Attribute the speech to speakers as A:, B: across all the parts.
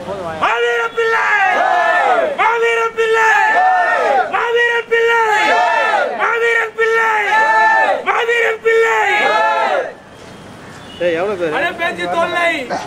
A: மாவீர பிள்ளை மாவீர பிள்ளை மாவீர பிள்ளை மாவீர பிள்ளை மாவீர பிள்ளை
B: ஏய் எவ்வளவு பேர்
A: மழை பேச்சு தொல்லை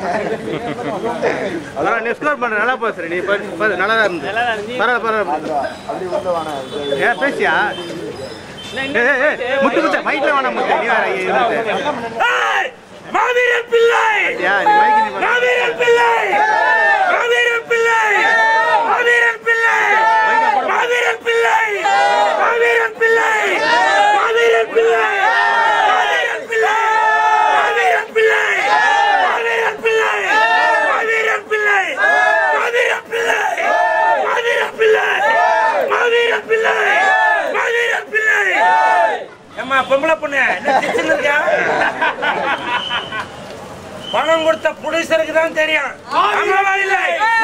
B: அதான் நீ ஸ்கோர் பண்ற நல்லா பேசுற நீ பாரு, பாரு, நல்லா தான் இருந்து பரவாயில்ல பரவாயில்ல ஏன் பேசியா ஏய், ஏய், ஏய், முத்து முத்து மைக்ல வேணாம் முத்து நீ வேற இங்க இருந்து.
A: ஏய், மாவீர பிள்ளை
B: யா, நீ மைக் நீ பண்ணு.
A: மாவீர பிள்ளை மாவீர பிள்ளை மாவீர பிள்ளை மாவீர பிள்ளை மாவீர பிள்ளை மாவீர பிள்ளை மாவீர பிள்ளை மாவீர பிள்ளை மாவீர பிள்ளை மாவீர பிள்ளை மாவீர பிள்ளை மாவீர பிள்ளை மாவீர பிள்ளை மாவீர பிள்ளை ஏம்மா பொம்பளை பொண்ணு என்ன சிரிச்சுன்னு இருக்கியா? பணம் கொடுத்த புடிசருக்கு தான் தெரியும் ஆமாவா இல்லை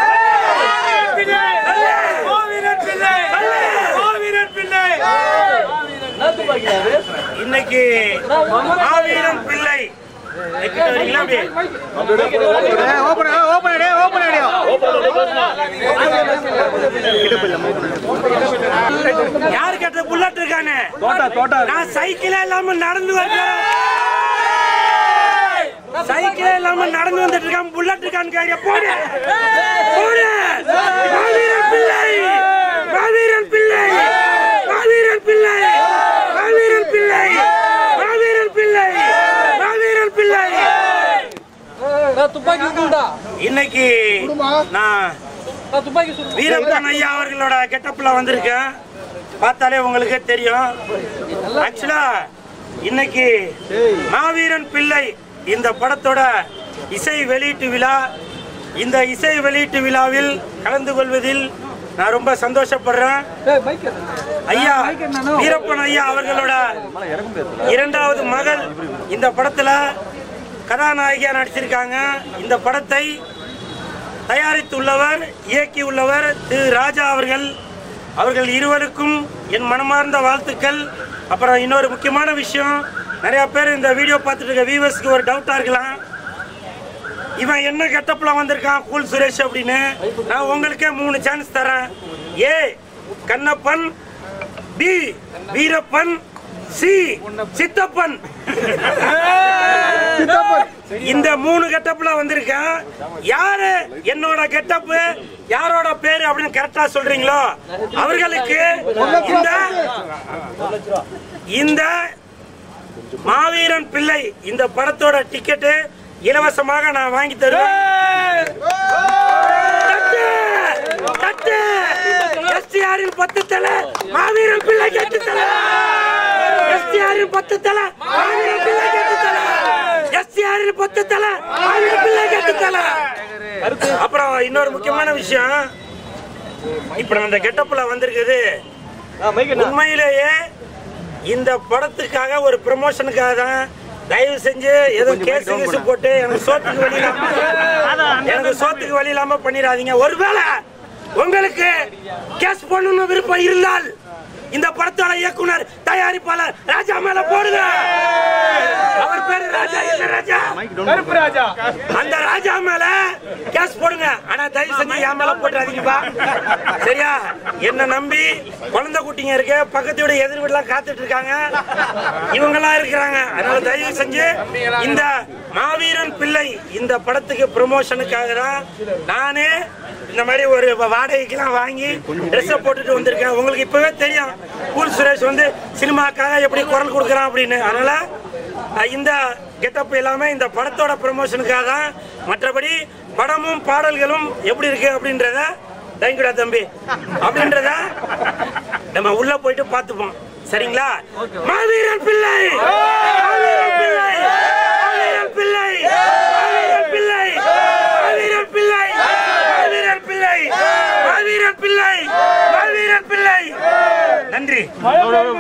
A: இன்னைக்கு மாவீரன் பிள்ளை எங்கிட்ட வரீங்களா அப்படி?
B: ஏய், open ஆ, open ஆ, டேய், open ஆ, டேய். இடுப்பு இல்ல, open ஆ.
A: யாரு கேட்ட புல்லட் இருக்கானே நான் சைக்கிளே இல்லாம நடந்து வந்தேன் சைக்கிளே இல்லாம நடந்து வந்துட்டு இருக்கான் புல்லட் இருக்கான்னு கேட்க போடு போடு மாவீரன் பிள்ளை மாவீரன் பிள்ளை மாவீரன் பிள்ளை மாவீரன் பிள்ளை மாவீரன் பிள்ளை மாவீரன் பிள்ளை
C: துப்பாக்கி இருக்குடா
A: இன்னைக்கு நான்
C: துப்பாக்கி சுடு
A: வீரப்பன் ஐயா அவர்களோட கெட்டப்ல வந்திருக்கேன் பார்த்தாலே உங்களுக்கு தெரியும் ஆக்சுவலா இன்னைக்கு மாவீரன் பிள்ளை இந்த படத்தோட இசை வெளியீட்டு விழா இந்த இசை வெளியீட்டு விழாவில் கலந்து கொள்வதில் நான் ரொம்ப சந்தோஷப்படுறேன்
C: ஏய் பைக்
A: ஐயா வீரப்பன் ஐயா அவர்களோட இரண்டாவது மகள் இந்த படத்துல கதாநாயகியா நடிச்சிருக்காங்க இந்த படத்தை தயாரித்துள்ளவர் இயக்கியுள்ளவர் திரு ராஜா அவர்கள் அவர்கள் இருவருக்கும் என் மனமார்ந்த வாழ்த்துக்கள் அப்புறம் இன்னொரு முக்கியமான விஷயம் நிறைய பேர் இந்த வீடியோ பார்த்துட்டு இருக்க வியூவர்ஸ்க்கு ஒரு டவுட்டா இருக்கலாம் இவன் என்ன கெட்டப்ல வந்திருக்கான் கூல் சுரேஷ் அப்படின்னு நான் உங்களுக்கே மூணு சான்ஸ் தரேன் A Kannappan B Veerappan C Chithappan இந்த மூணு கெட்டப்ல வந்திருக்கேன் யாரு என்னோட கெட்டப் யாரோட பேரு அப்படின்னு கரெக்டா சொல்றீங்களோ அவர்களுக்கு இந்த இந்த மாவீரன் பிள்ளை இந்த படத்தோட டிக்கெட்டு இலவசமாக நான் வாங்கி தருவேன் தட்டு! தட்டு! எஸ்டிஆரின் பத்து தலை மாவீரன் பிள்ளை கேட்டு தலை எஸ்டிஆரின் பத்து தலை மாவீரன் பிள்ளை கேட்டு தலை எஸ்டிஆரின் பத்து தலை மாவீரன் பிள்ளை கேட்டு தலை அப்புறம் இன்னொரு முக்கியமான விஷயம் இப்ப நான் அந்த கெட்டப்ல வந்திருக்குது உண்மையிலேயே இந்த படத்துக்காக ஒரு ப்ரமோஷனுக்காக தான் தயவு செஞ்சு எதுவும் கேஸ் கேஸ் போட்டு எனக்கு சோத்துக்கு வழி இல்லாம எனக்கு சோத்துக்கு வழி இல்லாம பண்ணிடாதீங்க ஒருவேளை உங்களுக்கு கேஸ் பண்ணணும் விருப்பம் இருந்தால் இந்த படத்தோட இயக்குனர் தயாரிப்பாளர் ராஜா மேல போடுங்க அவர் பேரு ராஜா என்ன ராஜா
B: கருப்பு ராஜா
A: அந்த ராஜா மேல கேஸ் போடுங்க ஆனா தயவு செஞ்சு என் மேல போட்டுறாதீங்கப்பா சரியா என்ன நம்பி குழந்தை குட்டிங்க இருக்கு பக்கத்து வீடு எதிர் வீடுலாம் காத்துட்டு இருக்காங்க இவங்க எல்லாம் இருக்கிறாங்க அதனால தயவு செஞ்சு இந்த மாவீரன் பிள்ளை இந்த படத்துக்கு ப்ரமோஷனுக்காக தான் நானே இந்த மாதிரி ஒரு வாடகைக்கெல்லாம் வாங்கி ட்ரெஸ்ஸை போட்டுட்டு வந்திருக்கேன் உங்களுக்கு இப்பவே தெரியும் கூல் சுரேஷ் வந்து சினிமாக்காக எப்படி குரல் கொடுக்குறான் அப்படின்னு அதனால அஹ் இந்த கெட்டப் எல்லாமே இந்த படத்தோட ப்ரமோஷனுக்காக தான் மற்றபடி படமும் பாடல்களும் எப்படி இருக்கு அப்படின்றத தேங்க்யூடா தம்பி அப்படின்றத நம்ம உள்ள போயிட்டு பார்த்துப்போம் சரிங்களா மாவீரன் பிள்ளை மாவீரன் பிள்ளை மாவீரன் பிள்ளை மாவீரன் பிள்ளை மாவீரன் பிள்ளை மாவீரன் பிள்ளை மாவீரன் பிள்ளை மாவீரன் பிள்ளை நன்றி